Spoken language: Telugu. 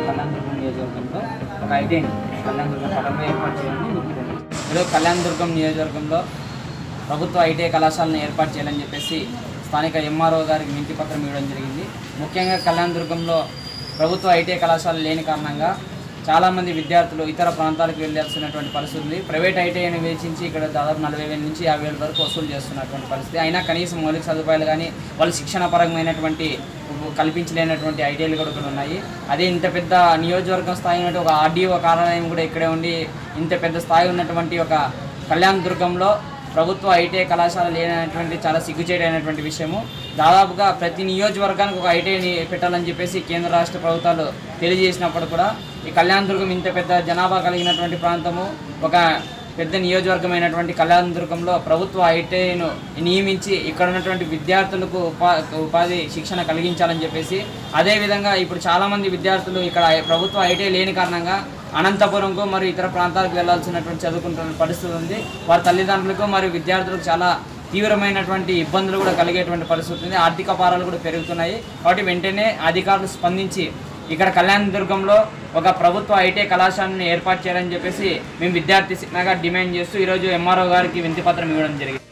కళ్యాణదుర్గం నియోజకవర్గంలో ఒక ఐటీని కళ్యాణదుర్గం పట్టణంలో ఏర్పాటు చేయాలని విజ్ఞప్తి ఈరోజు కళ్యాణదుర్గం నియోజకవర్గంలో ప్రభుత్వ ఐటీఐ కళాశాలను ఏర్పాటు చేయాలని చెప్పేసి స్థానిక ఎంఆర్ఓ గారికి వినతి పత్రం ఇవ్వడం జరిగింది ముఖ్యంగా కళ్యాణదుర్గంలో ప్రభుత్వ ఐటీఐ కళాశాల లేని కారణంగా చాలామంది విద్యార్థులు ఇతర ప్రాంతాలకు వెళ్ళాల్సినటువంటి పరిస్థితి ఉంది ప్రైవేట్ ఐటీఐని వేచించి ఇక్కడ దాదాపు నలభై వేల నుంచి యాభై వేల వరకు వసూలు చేస్తున్నటువంటి పరిస్థితి అయినా కనీసం మౌలిక సదుపాయాలు కానీ వాళ్ళు శిక్షణ పరమైనటువంటి కల్పించలేనటువంటి ఐడియాలు కూడా ఇక్కడ ఉన్నాయి అదే ఇంత పెద్ద నియోజకవర్గం స్థాయి ఉన్నటువంటి ఒక ఆర్డీఓ కార్యాలయం కూడా ఇక్కడే ఉండి ఇంత పెద్ద స్థాయి ఉన్నటువంటి ఒక కళ్యాణ్ దుర్గంలో ప్రభుత్వ ఐటీఐ కళాశాల లేనటువంటి చాలా సిగ్గుచేటైనటువంటి విషయము దాదాపుగా ప్రతి నియోజకవర్గానికి ఒక ఐటీఐని పెట్టాలని చెప్పేసి కేంద్ర రాష్ట్ర ప్రభుత్వాలు తెలియజేసినప్పుడు కూడా ఈ కళ్యాణదుర్గం ఇంత పెద్ద జనాభా కలిగినటువంటి ప్రాంతము ఒక పెద్ద నియోజకవర్గమైనటువంటి కళ్యాణదుర్గంలో ప్రభుత్వ ఐటీఐను నియమించి ఇక్కడ ఉన్నటువంటి విద్యార్థులకు ఉపా ఉపాధి శిక్షణ కలిగించాలని చెప్పేసి అదేవిధంగా ఇప్పుడు చాలామంది విద్యార్థులు ఇక్కడ ప్రభుత్వ ఐటీఐ లేని కారణంగా అనంతపురంకు మరియు ఇతర ప్రాంతాలకు వెళ్లాల్సినటువంటి చదువుకుంటున్న పరిస్థితి ఉంది వారి తల్లిదండ్రులకు మరియు విద్యార్థులకు చాలా తీవ్రమైనటువంటి ఇబ్బందులు కూడా కలిగేటువంటి పరిస్థితి ఉంది ఆర్థిక భారాలు కూడా పెరుగుతున్నాయి కాబట్టి వెంటనే అధికారులు స్పందించి ఇక్కడ కళ్యాణదుర్గంలో ఒక ప్రభుత్వ ఐటీ కళాశాలను ఏర్పాటు చేయాలని చెప్పేసి మేము విద్యార్థి సంఘంగా డిమాండ్ చేస్తూ ఈరోజు ఎంఆర్ఓ గారికి వినతి పత్రం ఇవ్వడం జరిగింది